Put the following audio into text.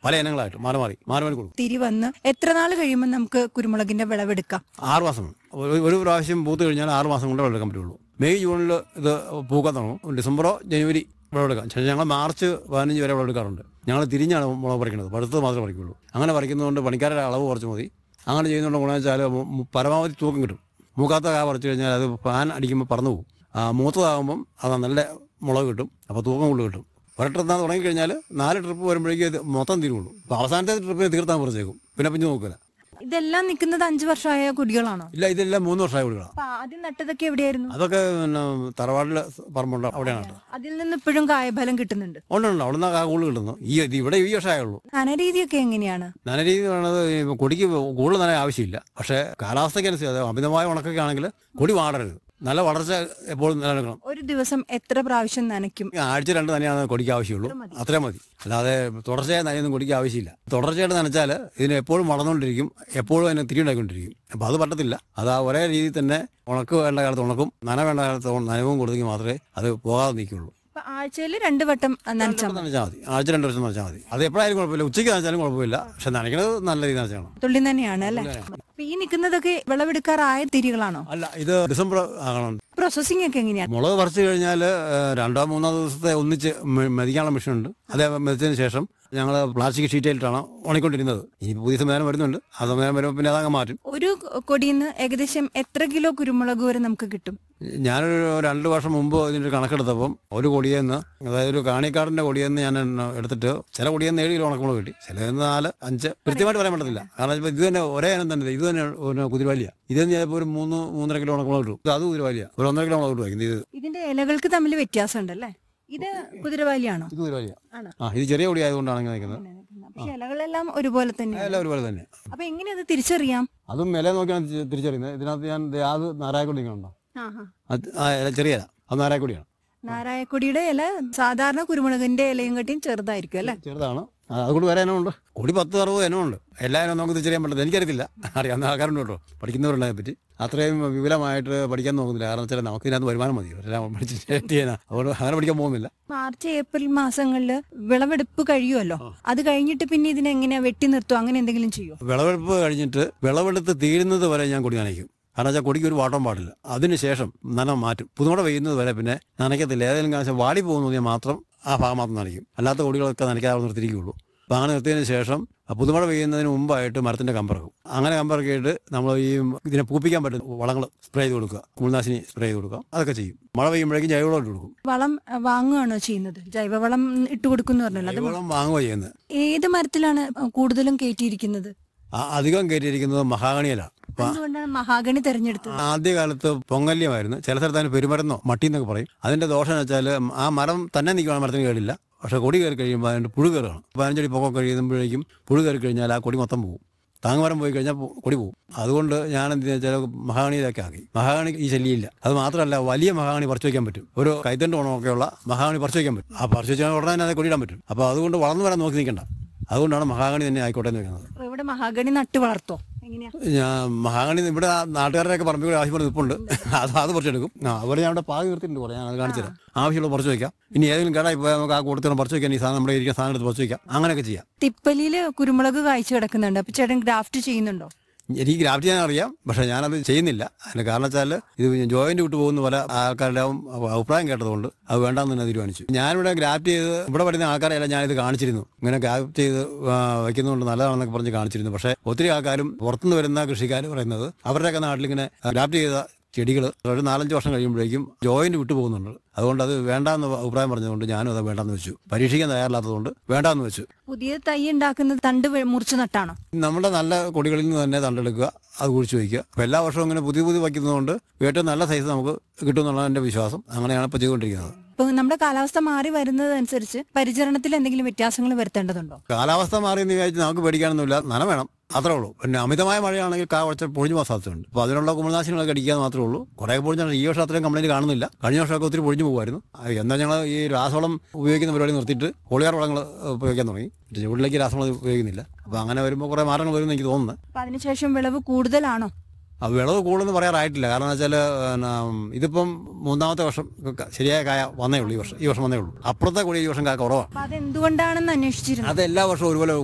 പല ഇനങ്ങളായിട്ട് മാറി മാറി മാറി മാറി കൊടുക്കും തിരി വന്ന് എത്ര നാൾ കഴിയുമ്പോൾ നമുക്ക് കുരുമുളകിന്റെ വിളവെടുക്കാം ആറ് മാസം ഒരു- ഒരു പ്രാവശ്യം പൂത്ത് കഴിഞ്ഞാൽ ആറ് മാസം കൊണ്ട് വിളവെടുക്കാൻ പറ്റുള്ളൂ മെയ് ജൂണിൽ ഇത് പൂക്കാൻ തുടങ്ങും ഡിസംബറോ ജനുവരി വിളവെടുക്കാം പക്ഷേ ഞങ്ങൾ മാർച്ച് പതിനഞ്ച് വരെ വിളവെടുക്കാറുണ്ട് ഞങ്ങൾ തിരിഞ്ഞാണ് മുളക് പറിക്കുന്നത് പഴുത്തത് മാത്രമേ പറിക്കുള്ളൂ അങ്ങനെ പറിക്കുന്നതുകൊണ്ട് പണിക്കാരുടെ അളവ് കുറച്ച് മതി അങ്ങനെ ചെയ്യുന്നതുകൊണ്ട് ഗുണമെന്ന് വെച്ചാൽ മു- മു- പരമാവധി തൂക്കം കിട്ടും മൂക്കാത്ത കാ പറിച്ചു കഴിഞ്ഞാൽ അത് ഫാൻ അടിക്കുമ്പോൾ പറന്നു പോകും ആ, മൂത്തതാകുമ്പം അത് നല്ല മുളക് കിട്ടും അപ്പോൾ തൂക്കം കൂടുതൽ കിട്ടും ഒരട്ടെത്താൻ തുടങ്ങിക്കഴിഞ്ഞാൽ നാല് ട്രിപ്പ് വരുമ്പോഴേക്കും ഇത് മൊത്തം തീരുള്ളൂ അപ്പോൾ അവസാനത്തെ ട്രിപ്പിൽ തീർത്താൻ കുറച്ചേക്കും പിന്നെ പിന്നെ നോക്കില്ല ഇതെല്ലാം നിൽക്കുന്നത് അഞ്ചു വർഷമായ കുടികളാണോ ഇല്ല ഇതെല്ലാം മൂന്ന് വർഷമായി കൊടുക്കണം അപ്പൊ ആദ്യം നട്ടതൊക്കെ എവിടെയായിരുന്നു അതൊക്കെ പിന്നെ തറവാടിലെ പറമ്പുണ്ട് അവിടെയാണ് കേട്ടോ അതിൽ നിന്ന് ഇപ്പോഴും കായഫലം കിട്ടുന്നുണ്ട് ഉണ്ട് ഉണ്ട് അവിടെ നിന്ന് ആ കൂടുതൽ കിട്ടുന്നു ഈ ഇത് ഇവിടെ ഈ വർഷമായുള്ളൂ നനരീതിയൊക്കെ എങ്ങനെയാണ് നനരീതി വേണത് ഈ കൊടിക്ക് കൂടുതൽ നന ആവശ്യമില്ല പക്ഷേ കാലാവസ്ഥയ്ക്കനുസരിച്ച് അത് അമിതമായ ഉണക്കൊക്കെ ആണെങ്കിൽ കൊടി വാടരുത് നല്ല വളർച്ച എപ്പോഴും നിലനിൽക്കണം ഒരു ദിവസം എത്ര പ്രാവശ്യം നനയ്ക്കും ഈ ആഴ്ച രണ്ട് നനയാണ് കൊടിക്ക് ആവശ്യമുള്ളൂ അത്രയും മതി അല്ലാതെ തുടർച്ചയായി നനയൊന്നും കൊടിക്ക് ആവശ്യമില്ല തുടർച്ചയായിട്ട് നനച്ചാൽ ഇതിന് എപ്പോഴും വളർന്നുകൊണ്ടിരിക്കും എപ്പോഴും അതിനെ തിരിയുണ്ടായിക്കൊണ്ടിരിക്കും അപ്പോൾ അത് പറ്റത്തില്ല അത് ആ ഒരേ രീതിയിൽ തന്നെ ഉണക്ക് വേണ്ട കാലത്ത് ഉണക്കും നന വേണ്ട കാലത്ത് നനവും കൊടുത്തെങ്കിൽ മാത്രമേ അത് പോകാതെ നിൽക്കുള്ളൂ അപ്പൊ ആഴ്ചയിൽ രണ്ട് വട്ടം നനച്ചാൽ മതി നനച്ചാൽ മതി ആഴ്ച രണ്ട് വർഷം നനച്ചാൽ മതി അത് എപ്പോഴായാലും കുഴപ്പമില്ല ഉച്ചയ്ക്ക് നനച്ചാലും കുഴപ്പമില്ല പക്ഷെ നനയ്ക്കണത് നല്ല രീതിയിൽ നനച്ചാണ് തുള്ളി തന്നെയാണ് അല്ലെ അപ്പൊ ഈ നിൽക്കുന്നതൊക്കെ വിളവെടുക്കാറായ തിരികളാണോ അല്ല ഇത് ഡിസംബർ ആകണം പ്രോസസ്സിംഗ് ഒക്കെ എങ്ങനെയാണ് മുളക് പറിച്ചു കഴിഞ്ഞാൽ രണ്ടോ മൂന്നോ ദിവസത്തെ ഒന്നിച്ച് മെ- മെതിക്കാനുള്ള മെഷീനുണ്ട് അതേ മെതിച്ചതിന് ശേഷം ഞങ്ങൾ പ്ലാസ്റ്റിക് ഷീറ്റായിട്ടാണ് ഉണക്കൊണ്ടിരുന്നത് ഇനി പുതിയ സംവിധാനം വരുന്നുണ്ട് ആ സംവിധാനം വരുമ്പോൾ പിന്നെ അതങ്ങ് മാറ്റും ഒരു കൊടിയിൽ നിന്ന് ഏകദേശം എത്ര കിലോ കുരുമുളക് വരെ നമുക്ക് കിട്ടും ഞാനൊരു രണ്ട് വർഷം മുമ്പ് ഇതിൻ്റെ കണക്കെടുത്തപ്പം ഒരു കൊടിയെന്ന് അതായത് ഒരു കാണിക്കാടിൻ്റെ കൊടിയെന്ന് ഞാൻ എടുത്തിട്ട് ചില കൊടിയെന്ന് ഏഴ് കിലോ ഉണക്കമുളക് കിട്ടി ചിലതെന്ന് നാല് അഞ്ച് കൃത്യമായിട്ട് പറയാൻ പറ്റത്തില്ല കാരണം ഇപ്പം ഇത് തന്നെ ഒരേ ഇനം തന്നെ ഇത് തന്നെ ഒരു കുതിരവാലിയ ഇതെന്ന് ചിലപ്പോൾ ഒരു മൂന്ന് മൂന്നര കിലോ ഉണക്കമുളക് കിട്ടും ഇത് അത് കുതിരവാലിയ ഒരു ഒന്നര കിലോ മുളക് കിട്ടും ഇത് ഇതിന്റെ ഇലകൾക്ക് തമ്മിൽ വ്യത്യാസമുണ്ട് അല്ലേ ഇത് കുതിരവാലിയാണോ ഇത് കുതിരവാലിയ ആണോ ആ ഇത് ചെറിയ കൊടി ആയതുകൊണ്ടാണ് ഇങ്ങനെ നിൽക്കുന്നത് പക്ഷെ ഇലകളെല്ലാം ഒരുപോലെ തന്നെ എല്ലാം ഒരുപോലെ തന്നെ അപ്പൊ എങ്ങനെ അത് തിരിച്ചറിയാം അതും വില നോക്കിയാണ് തി- തിരിച്ചറിയുന്നത് ഇതിനകത്ത് ഞാൻ ദേ അത് നാരായക്കൊടി നിൽക്കണുണ്ടോ ആഹാ. അത് ആ ഇല ചെറിയ ഇല അത് നാരായക്കൊടിയാണ് നാരായക്കൊടിയുടെ ഇല സാധാരണ കുരുമുളകിന്റെ ഇലയും കട്ടിയും ചെറുതായിരിക്കും അല്ലെ ചെറുതാണ് ആ, അതുകൊണ്ട് വേറെ ഇനമുണ്ട് കൊടി പത്ത് അറുപത് ഇനമുണ്ട് എല്ലാ ഇനവും നമുക്ക് തിരിച്ചറിയാൻ പറ്റില്ല എനിക്കറിയത്തില്ല അറിയാവുന്ന ആൾക്കാരുണ്ട് കേട്ടോ പഠിക്കുന്നവരുണ്ട് അതിനെപ്പറ്റി അത്രയും വിപുലമായിട്ട് പഠിക്കാൻ നോക്കുന്നില്ല കാരണം വെച്ചാൽ നമുക്ക് ഇതിനകത്ത് വരുമാനം മതി എല്ലാം പഠിച്ച് എന്ത് ചെയ്യാനാ അതുകൊണ്ട് അങ്ങനെ പഠിക്കാൻ പോകുന്നില്ല മാർച്ച് ഏപ്രിൽ മാസങ്ങളിൽ വിളവെടുപ്പ് കഴിയുമല്ലോ അത് കഴിഞ്ഞിട്ട് പിന്നെ ഇതിനെങ്ങനെയാ വെട്ടി നിർത്തും അങ്ങനെ എന്തെങ്കിലും ചെയ്യോ വിളവെടുപ്പ് കഴിഞ്ഞിട്ട് വിളവെടുത്ത് തീരുന്നത് വരെ ഞാൻ കൊടി നനയ്ക്കും കാരണം വെച്ചാൽ കൊടിക്ക് ഒരു വാട്ടം പാടില്ല അതിനുശേഷം നന മാറ്റും പുതുമട പെയ്യുന്നത് വരെ പിന്നെ നനയ്ക്കത്തില്ല ഏതെങ്കിലും കാശം വാടി പോകുന്നതിന് മാത്രം ആ ഭാഗം മാത്രം നനയ്ക്കും അല്ലാത്ത കൊടികളൊക്കെ നനയ്ക്കാതെ നിർത്തിയിരിക്കുകയുള്ളൂ അപ്പോൾ അങ്ങനെ നിർത്തിയതിന് ശേഷം ആ പുതുമഴ പെയ്യുന്നതിന് മുമ്പായിട്ട് മരത്തിന്റെ കമ്പറക്കും അങ്ങനെ കമ്പറക്കിയിട്ട് നമ്മൾ ഈ ഇതിനെ പൂപ്പിക്കാൻ പറ്റുന്ന വളങ്ങൾ സ്പ്രേ ചെയ്ത് കൊടുക്കുക കുമിൾനാശിനി സ്പ്രേ ചെയ്ത് കൊടുക്കുക അതൊക്കെ ചെയ്യും മഴ പെയ്യുമ്പോഴേക്കും ജൈവവളം ഇട്ട് കൊടുക്കും വളം അഹ്, വാങ്ങുകയാണോ ചെയ്യുന്നത് ജൈവവളം ഇട്ട് കൊടുക്കുന്നു പറഞ്ഞല്ലോ അത് ജൈവവളം വാങ്ങുക ചെയ്യുന്നത് ഏത് മരത്തിലാണ് കൂടുതലും കയറ്റിയിരിക്കുന്നത് ആ അധികം കയറ്റിയിരിക്കുന്നത് മഹാഗണിയിലാണ് അപ്പം എന്തുകൊണ്ടാണ് മഹാഗണി തെരഞ്ഞെടുത്തത് ആദ്യകാലത്ത് പൊങ്കല്യമായിരുന്നു ചില സ്ഥലത്ത് അതിന് പെരുമരുന്നോ മട്ടി എന്നൊക്കെ പറയും അതിന്റെ ദോഷം എന്ന് വെച്ചാൽ ആ മരം തന്നെ നിൽക്കുകയാണ് മരത്തിന് കേടില്ല പക്ഷെ കൊടി കയറി കഴിയുമ്പോൾ അതിന്റെ പുഴു കയറുകയാണ് പതിനഞ്ചടി പൊക്കം കഴിയുമ്പോഴേക്കും പുഴു കയറി കഴിഞ്ഞാൽ ആ കൊടി മൊത്തം പോകും താങ്ങുമരം പോയി കഴിഞ്ഞാൽ പു- കൊടി പോകും അതുകൊണ്ട് ഞാൻ എന്ത് വെച്ചാൽ മഹാഗണിയിലൊക്കെ ആക്കി മഹാഗണി ഈ ശല്യമില്ല അത് മാത്രമല്ല വലിയ മഹാഗണി പറിച്ചു വയ്ക്കാൻ പറ്റും ഒരു കൈത്തണ്ട് ഗുണമൊക്കെയുള്ള മഹാഗണി പറിച്ചു വയ്ക്കാൻ പറ്റും ആ പറിച്ചു വെച്ചാൽ ഉടനെ തന്നെ അത് കൊടിയിടാൻ പറ്റും അപ്പോൾ അതുകൊണ്ട് വളർന്നു വരാൻ നോക്കി നിൽക്കണ്ട അതുകൊണ്ടാണ് മഹാഗണി തന്നെ ആയിക്കോട്ടെ എന്ന് വെക്കുന്നത് അപ്പൊ ഇവിടെ മഹാഗണി നട്ട് വളർത്തോ എങ്ങനെയാ ഞാൻ മഹാഗണി ഇവിടെ നാട്ടുകാരുടെയൊക്കെ പറമ്പിൽ ആവശ്യപ്പെട്ട് നിൽപ്പുണ്ട് അത് അത് പറിച്ചെടുക്കും ആ അതുപോലെ ഞാൻ അവിടെ പാകി നിർത്തിയിട്ടുണ്ട് കുറേ ഞാൻ അത് കാണിച്ചു തരാം ആവശ്യമുള്ള പറിച്ചു വയ്ക്കാം ഇനി ഏതെങ്കിലും കടയിൽ പോയാൽ നമുക്ക് ആ കൂട്ടത്തിൽ പറിച്ചു വയ്ക്കാൻ ഈ സാധനം നമ്മുടെ ഇരിക്കുന്ന സാധനം എടുത്ത് പറിച്ചു വയ്ക്കാം അങ്ങനെയൊക്കെ ചെയ്യാം തിപ്പലിയില് കുരുമുളക് കായ്ച്ചു കിടക്കുന്നുണ്ട് അപ്പൊ ചേട്ടൻ ഗ്രാഫ്റ്റ് ചെയ്യുന്നുണ്ടോ എനിക്ക് ഗ്രാഫ്റ്റ് ചെയ്യാൻ അറിയാം പക്ഷേ ഞാനത് ചെയ്യുന്നില്ല അതിന് കാരണം വെച്ചാൽ ഇത് ജോയിന്റ് വിട്ടു പോകുന്ന പല ആൾക്കാരുടെ അഭിപ്രായം കേട്ടതുകൊണ്ട് അത് വേണ്ടാന്ന് തന്നെ തീരുമാനിച്ചു ഞാനിവിടെ ഗ്രാഫ്റ്റ് ചെയ്ത് ഇവിടെ പഠിക്കുന്ന ആൾക്കാരെല്ലാം ഞാനിത് കാണിച്ചിരുന്നു ഇങ്ങനെ ഗ്രാഫ്റ്റ് ചെയ്ത് ആ, വെക്കുന്നതുകൊണ്ട് നല്ലതാണെന്നൊക്കെ പറഞ്ഞ് കാണിച്ചിരുന്നു പക്ഷേ ഒത്തിരി ആൾക്കാരും പുറത്തുനിന്ന് വരുന്ന കൃഷിക്കാർ പറയുന്നത് അവരുടെയൊക്കെ നാട്ടിലിങ്ങനെ ഗ്രാഫ്റ്റ് ചെയ്ത ചെടികൾ ഒരു നാലഞ്ച് വർഷം കഴിയുമ്പോഴേക്കും ജോയിന്റ് വിട്ടു പോകുന്നുണ്ട് അതുകൊണ്ട് അത് വേണ്ടാന്ന് അഭിപ്രായം പറഞ്ഞതുകൊണ്ട് ഞാനും അത് വേണ്ടാന്ന് വെച്ചു പരീക്ഷിക്കാൻ തയ്യാറില്ലാത്തതുകൊണ്ട് വേണ്ടാന്ന് വെച്ചു പുതിയ തൈ ഉണ്ടാക്കുന്നത് തണ്ട് വെ- മുറിച്ച് നട്ടാണോ നമ്മുടെ നല്ല കൊടികളിൽ നിന്ന് തന്നെ തണ്ടെടുക്കുക അത് കുഴിച്ച് വയ്ക്കുക അപ്പോൾ എല്ലാ വർഷവും ഇങ്ങനെ പുതിയ പുതിയ വയ്ക്കുന്നതുകൊണ്ട് ഏറ്റവും നല്ല സൈസ് നമുക്ക് കിട്ടും എന്നുള്ളതാണ് എൻ്റെ വിശ്വാസം അങ്ങനെയാണ് ഇപ്പോൾ ചെയ്തുകൊണ്ടിരിക്കുന്നത് ഇപ്പൊ നമ്മുടെ കാലാവസ്ഥ മാറി വരുന്നതനുസരിച്ച് പരിചരണത്തിൽ എന്തെങ്കിലും വ്യത്യാസങ്ങൾ വരുത്തേണ്ടതുണ്ടോ കാലാവസ്ഥ മാറിയെന്ന് വിചാരിച്ച് നമുക്ക് പേടിക്കാനൊന്നുമില്ല നന വേണം അത്രേ ഉള്ളൂ പിന്നെ അമിതമായ മഴയാണെങ്കിൽ കാ കുറച്ച് പൊഴിഞ്ഞു പോകാൻ സാധ്യതയുണ്ട് അപ്പോൾ അതിനുള്ള കുമിൾനാശിനികളൊക്കെ അടിക്കാതെ മാത്രമേ ഉള്ളൂ കുറേ പൊഴിഞ്ഞാണ് ഈ വർഷം അത്രയും കംപ്ലൈൻറ്റ് കാണുന്നില്ല കഴിഞ്ഞ വർഷമൊക്കെ ഒത്തിരി പൊഴിഞ്ഞു പോകുമായിരുന്നു അത് എന്താ ഞങ്ങൾ ഈ രാസവളം ഉപയോഗിക്കുന്ന പരിപാടി നിർത്തിയിട്ട് പോളിയാർ വളങ്ങൾ ഉപയോഗിക്കാൻ തുടങ്ങി മറ്റേ ചുവട്ടിലേക്ക് രാസവളം ഉപയോഗിക്കുന്നില്ല അപ്പോൾ അങ്ങനെ വരുമ്പോൾ കുറേ മാറ്റങ്ങൾ വരുമെന്ന് എനിക്ക് തോന്നുന്നത് അപ്പൊ അതിനുശേഷം വിളവ് കൂടുതലാണോ ആ വിളവ് കൂടുതലെന്ന് പറയാറായിട്ടില്ല കാരണം വെച്ചാൽ ഇതിപ്പം മൂന്നാമത്തെ വർഷം ക- ശരിയായ കായ വന്നേ ഉള്ളൂ ഈ വർഷം ഈ വർഷം വന്നേ ഉള്ളൂ അപ്പുറത്തെ കൂടി ഈ വർഷം കായ കുറവാണ് അപ്പൊ അതെന്തുകൊണ്ടാണെന്ന് അന്വേഷിച്ചിരുന്നു അത് എല്ലാ വർഷവും ഒരുപോലെ